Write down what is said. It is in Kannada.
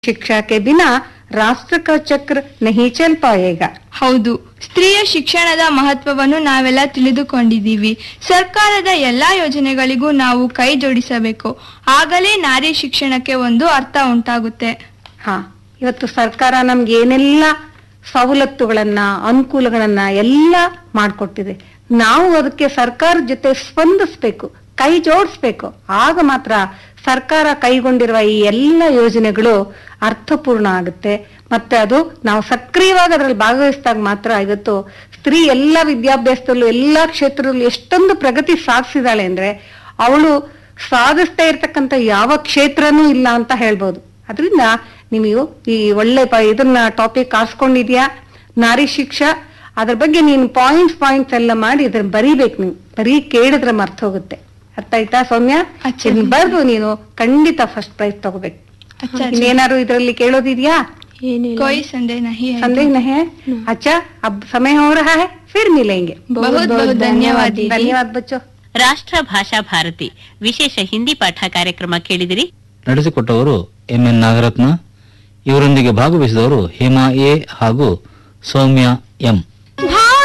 शिक्षा के बिना राष्ट्र का चक्र नहीं चल पाएगा ಹೌದು ಸ್ತ್ರೀಯ ಶಿಕ್ಷಣದ ಮಹತ್ವವನ್ನು ನಾವೆಲ್ಲ ತಿಳಿದುಕೊಂಡಿದ್ದೀವಿ ಸರ್ಕಾರದ ಎಲ್ಲಾ ಯೋಜನೆಗಳಿಗೂ ನಾವು ಕೈ ಜೋಡಿಸಬೇಕು ಆಗಲೇ ನಾರಿ ಶಿಕ್ಷಣಕ್ಕೆ ಒಂದು ಅರ್ಥ ಉಂಟಾಗುತ್ತೆ ಹಾ ಇವತ್ತು ಸರ್ಕಾರ ನಮ್ಗೆ ಏನೆಲ್ಲ ಸವಲತ್ತುಗಳನ್ನ ಅನುಕೂಲಗಳನ್ನ ಎಲ್ಲ ಮಾಡಿಕೊಟ್ಟಿದೆ ನಾವು ಅದಕ್ಕೆ ಸರ್ಕಾರದ ಜೊತೆ ಸ್ಪಂದಿಸ್ಬೇಕು ಕೈ ಜೋಡಿಸ್ಬೇಕು ಆಗ ಮಾತ್ರ ಸರ್ಕಾರ ಕೈಗೊಂಡಿರುವ ಈ ಎಲ್ಲ ಯೋಜನೆಗಳು ಅರ್ಥಪೂರ್ಣ ಆಗುತ್ತೆ ಮತ್ತೆ ಅದು ನಾವು ಸಕ್ರಿಯವಾಗಿ ಅದರಲ್ಲಿ ಭಾಗವಹಿಸಿದಾಗ ಮಾತ್ರ ಇವತ್ತು ಸ್ತ್ರೀ ಎಲ್ಲ ವಿದ್ಯಾಭ್ಯಾಸದಲ್ಲೂ ಎಲ್ಲಾ ಕ್ಷೇತ್ರದಲ್ಲೂ ಎಷ್ಟೊಂದು ಪ್ರಗತಿ ಸಾಧಿಸಿದಾಳೆ ಅಂದ್ರೆ ಅವಳು ಸಾಧಿಸ್ತಾ ಇರ್ತಕ್ಕಂಥ ಯಾವ ಕ್ಷೇತ್ರನೂ ಇಲ್ಲ ಅಂತ ಹೇಳ್ಬೋದು ಅದರಿಂದ ನೀವು ಈ ಒಳ್ಳೆ ಪ- ಇದನ್ನ ಟಾಪಿಕ್ ಆರಿಸ್ಕೊಂಡಿದ್ಯಾ ನಾರಿ ಶಿಕ್ಷಾ ಅದ್ರ ಬಗ್ಗೆ ನೀನು ಪಾಯಿಂಟ್ಸ್ ಪಾಯಿಂಟ್ಸ್ ಎಲ್ಲ ಮಾಡಿ ಇದನ್ನ ಬರೀಬೇಕು ನೀವು ಬರೀ ಕೇಳಿದ್ರೆ ಮರ್ತ ಹೋಗುತ್ತೆ ಅರ್ಥ ಆಯ್ತಾ ಸೌಮ್ಯ ಅಚ್ಚ. ಇದನ್ನ ಬರ್ದು ನೀನು ಖಂಡಿತ ಫಸ್ಟ್ ಪ್ರೈಸ್ ತಗೋಬೇಕು अच्छा ಇನ್ನೇನಾದ್ರು ಇದರಲ್ಲಿ ಕೇಳೋದಿದ್ಯಾ कोई संदेह नहीं है संदेह नहीं है अच्छा अब समय हो रहा है फिर मिलेंगे बहुत बहुत धन्यवाद दीदी धन्यवाद बच्चों ರಾಷ್ಟ್ರ ಭಾಷಾ ಭಾರತಿ ವಿಶೇಷ ಹಿಂದಿ ಪಾಠ ಕಾರ್ಯಕ್ರಮ ಕೇಳಿದಿರಿ ನಡೆಸಿಕೊಟ್ಟವರು ಎಂ ಎನ್ ನಾಗರತ್ನ ಇವರೊಂದಿಗೆ ಭಾಗವಹಿಸಿದವರು ಹೇಮಾ ಎ ಹಾಗೂ ಸೌಮ್ಯ ಎಂ